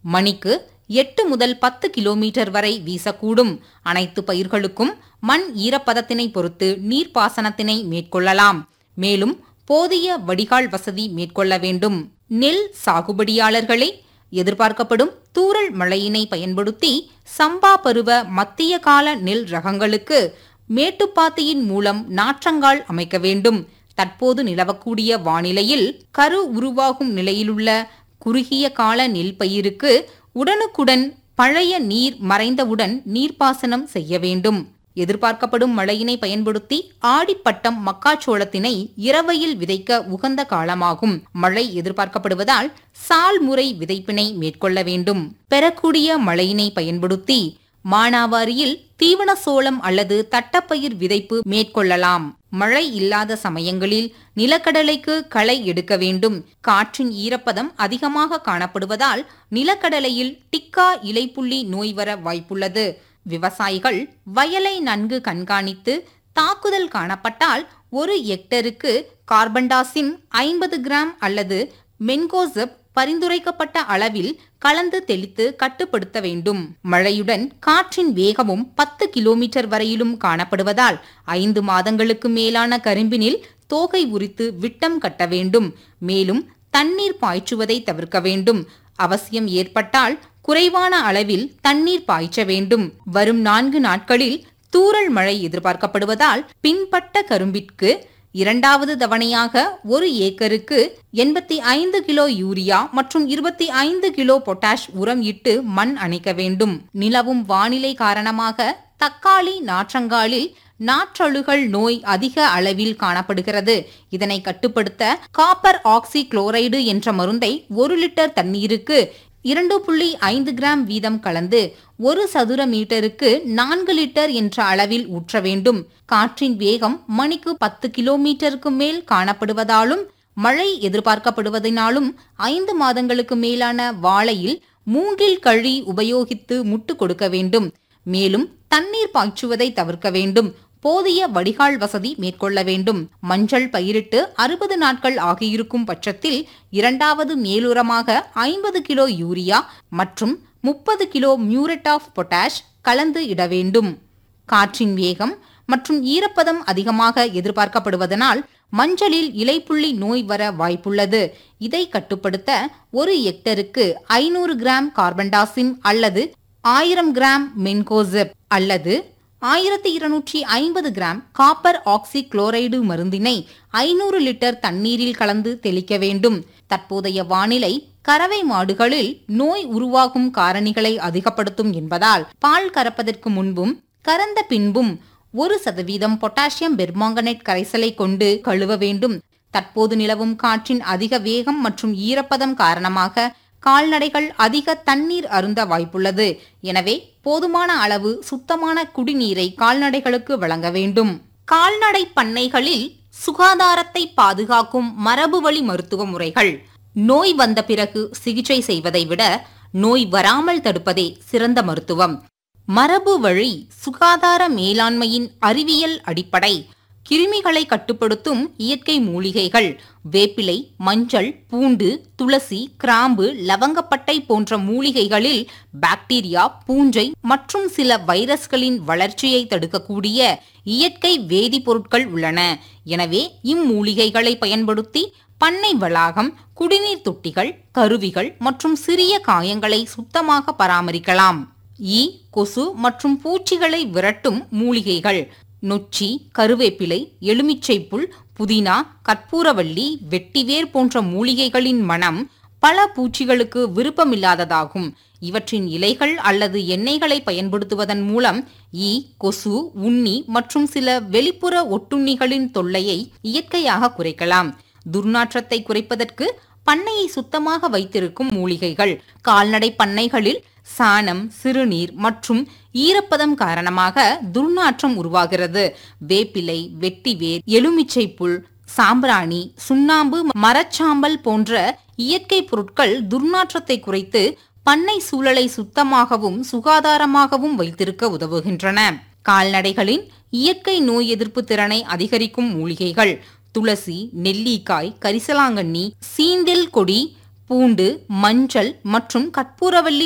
மணிக்கு எட்டு முதல் பத்து கிலோமீட்டர் வரை வீசக்கூடும் அனைத்து பயிர்களுக்கும் மண் ஈரப்பதத்தினை பொறுத்து நீர்ப்பாசனத்தினை மேற்கொள்ளலாம் மேலும் போதிய வடிகால் வசதி மேற்கொள்ள வேண்டும் நெல் சாகுபடியாளர்களை எதிர்பார்க்கப்படும் தூறல் மழையினை பயன்படுத்தி சம்பா பருவ மத்திய கால நெல் ரகங்களுக்கு மேட்டுப்பாத்தியின் மூலம் நாற்றங்கால் அமைக்க வேண்டும் தற்போது நிலவக்கூடிய வானிலையில் கரு உருவாகும் நிலையிலுள்ள குறுகிய கால நெல் பயிருக்கு உடனுக்குடன் பழைய நீர் மறைந்தவுடன் நீர்ப்பாசனம் செய்ய வேண்டும் எதிர்பார்க்கப்படும் மழையினை பயன்படுத்தி ஆடிப்பட்டம் மக்காச்சோளத்தினை இரவையில் விதைக்க உகந்த காலமாகும் மழை எதிர்பார்க்கப்படுவதால் சால் முறை விதைப்பினை மேற்கொள்ள வேண்டும் பெறக்கூடிய மழையினை பயன்படுத்தி மானாவாரியில் தீவன சோளம் அல்லது தட்டப்பயிர் விதைப்பு மேற்கொள்ளலாம் மழை இல்லாத சமயங்களில் நிலக்கடலைக்கு களை எடுக்க வேண்டும் காற்றின் ஈரப்பதம் அதிகமாக காணப்படுவதால் நிலக்கடலையில் டிக்கா இலைப்புள்ளி நோய் வர வாய்ப்புள்ளது விவசாயிகள் வயலை நன்கு கண்காணித்து தாக்குதல் காணப்பட்டால் ஒரு ஹெக்டருக்கு கார்பன்டாசிம் ஐம்பது கிராம் அல்லது மென்கோசப் பரிந்துரைக்கப்பட்ட அளவில் கலந்து தெளித்து கட்டுப்படுத்த வேண்டும் மழையுடன் காற்றின் வேகமும் பத்து கிலோமீட்டர் வரையிலும் காணப்படுவதால் ஐந்து மாதங்களுக்கு மேலான கரும்பினில் தோகை உரித்து விட்டம் கட்ட வேண்டும் மேலும் தண்ணீர் பாய்ச்சுவதை தவிர்க்க வேண்டும் அவசியம் ஏற்பட்டால் குறைவான அளவில் தண்ணீர் பாய்ச்ச வேண்டும் வரும் நான்கு நாட்களில் தூறல் மழை எதிர்பார்க்கப்படுவதால் பின்பட்ட கரும்பிற்கு இரண்டாவது தவணையாக ஒரு ஏக்கருக்கு எண்பத்தி ஐந்து கிலோ யூரியா மற்றும் இருபத்தி ஐந்து கிலோ பொட்டாஷ் உரம் இட்டு மண் அணைக்க வேண்டும் நிலவும் வானிலை காரணமாக தக்காளி நாற்றங்காலில் நாற்றழுகல் நோய் அதிக அளவில் காணப்படுகிறது இதனை கட்டுப்படுத்த காப்பர் ஆக்சி குளோரைடு என்ற மருந்தை ஒரு லிட்டர் தண்ணீருக்கு இரண்டு புள்ளி ஐந்து கிராம் வீதம் கலந்து ஒரு சதுர மீட்டருக்கு நான்கு லிட்டர் என்ற அளவில் ஊற்ற வேண்டும் காற்றின் வேகம் மணிக்கு பத்து கிலோமீட்டருக்கு மேல் காணப்படுவதாலும் மழை எதிர்பார்க்கப்படுவதனாலும் ஐந்து மாதங்களுக்கு மேலான வாழையில் மூங்கில் கழி உபயோகித்து முட்டு கொடுக்க வேண்டும் மேலும் தண்ணீர் பாய்ச்சுவதை தவிர்க்க வேண்டும் போதிய வடிகால் வசதி மேற்கொள்ள வேண்டும் மஞ்சள் பயிரிட்டு அறுபது நாட்கள் ஆகியிருக்கும் பட்சத்தில் இரண்டாவது மேலுரமாக ஐம்பது கிலோ யூரியா மற்றும் முப்பது கிலோ மியூரேட் ஆஃப் பொட்டாஷ் கலந்து இட வேண்டும் காற்றின் வேகம் மற்றும் ஈரப்பதம் அதிகமாக எதிர்பார்க்கப்படுவதனால் மஞ்சளில் இலைப்புள்ளி நோய் வர வாய்ப்புள்ளது இதை கட்டுப்படுத்த ஒரு ஹெக்டருக்கு ஐநூறு கிராம் கார்பன்டாசிம் அல்லது ஆயிரம் கிராம் மென்கோசெப் அல்லது ஆயிரத்தி இருநூற்றி ஐம்பது கிராம் காப்பர் ஆக்சி குளோரைடு மருந்தினை ஐநூறு லிட்டர் தண்ணீரில் கலந்து தெளிக்க வேண்டும் தற்போதைய வானிலை கறவை மாடுகளில் நோய் உருவாகும் காரணிகளை அதிகப்படுத்தும் என்பதால் பால் கறப்பதற்கு முன்பும் கறந்த பின்பும் ஒரு சதவீதம் பொட்டாசியம் பெர்மாங்கனேட் கரைசலை கொண்டு கழுவ வேண்டும் தற்போது நிலவும் காற்றின் அதிக வேகம் மற்றும் ஈரப்பதம் காரணமாக கால்நடைகள் அதிக தண்ணீர் அருந்த வாய்ப்புள்ளது எனவே போதுமான அளவு சுத்தமான குடிநீரை கால்நடைகளுக்கு வழங்க வேண்டும் கால்நடை பண்ணைகளில் சுகாதாரத்தை பாதுகாக்கும் மரபுவழி மருத்துவ முறைகள் நோய் வந்த பிறகு சிகிச்சை செய்வதை விட நோய் வராமல் தடுப்பதே சிறந்த மருத்துவம் மரபு வழி சுகாதார மேலாண்மையின் அறிவியல் அடிப்படை கிருமிகளை கட்டுப்படுத்தும் இயற்கை மூலிகைகள் வேப்பிலை மஞ்சள் பூண்டு துளசி கிராம்பு லவங்கப்பட்டை போன்ற மூலிகைகளில் பாக்டீரியா பூஞ்சை மற்றும் சில வைரஸ்களின் வளர்ச்சியை தடுக்கக்கூடிய இயற்கை வேதிப்பொருட்கள் உள்ளன எனவே இம்மூலிகைகளை பயன்படுத்தி பண்ணை வளாகம் குடிநீர் தொட்டிகள் கருவிகள் மற்றும் சிறிய காயங்களை சுத்தமாக பராமரிக்கலாம் ஈ கொசு மற்றும் பூச்சிகளை விரட்டும் மூலிகைகள் நொச்சி கருவேப்பிலை எலுமிச்சை புல் புதினா கற்பூரவள்ளி வெட்டிவேர் போன்ற மூலிகைகளின் மனம் பல பூச்சிகளுக்கு விருப்பமில்லாததாகும் இவற்றின் இலைகள் அல்லது எண்ணெய்களை பயன்படுத்துவதன் மூலம் ஈ கொசு உண்ணி மற்றும் சில வெளிப்புற ஒட்டுண்ணிகளின் தொல்லையை இயற்கையாக குறைக்கலாம் துர்நாற்றத்தை குறைப்பதற்கு பண்ணையை சுத்தமாக வைத்திருக்கும் மூலிகைகள் கால்நடை பண்ணைகளில் சாணம் சிறுநீர் மற்றும் ஈரப்பதம் காரணமாக துர்நாற்றம் உருவாகிறது வேப்பிலை வெட்டிவேர் எலுமிச்சை புல் சாம்பிராணி சுண்ணாம்பு மரச்சாம்பல் போன்ற இயற்கை பொருட்கள் துர்நாற்றத்தை குறைத்து பண்ணை சூழலை சுத்தமாகவும் சுகாதாரமாகவும் வைத்திருக்க உதவுகின்றன கால்நடைகளின் இயற்கை நோய் எதிர்ப்பு திறனை அதிகரிக்கும் மூலிகைகள் துளசி நெல்லிக்காய் கரிசலாங்கண்ணி சீந்தில் கொடி பூண்டு மஞ்சள் மற்றும் கற்பூரவள்ளி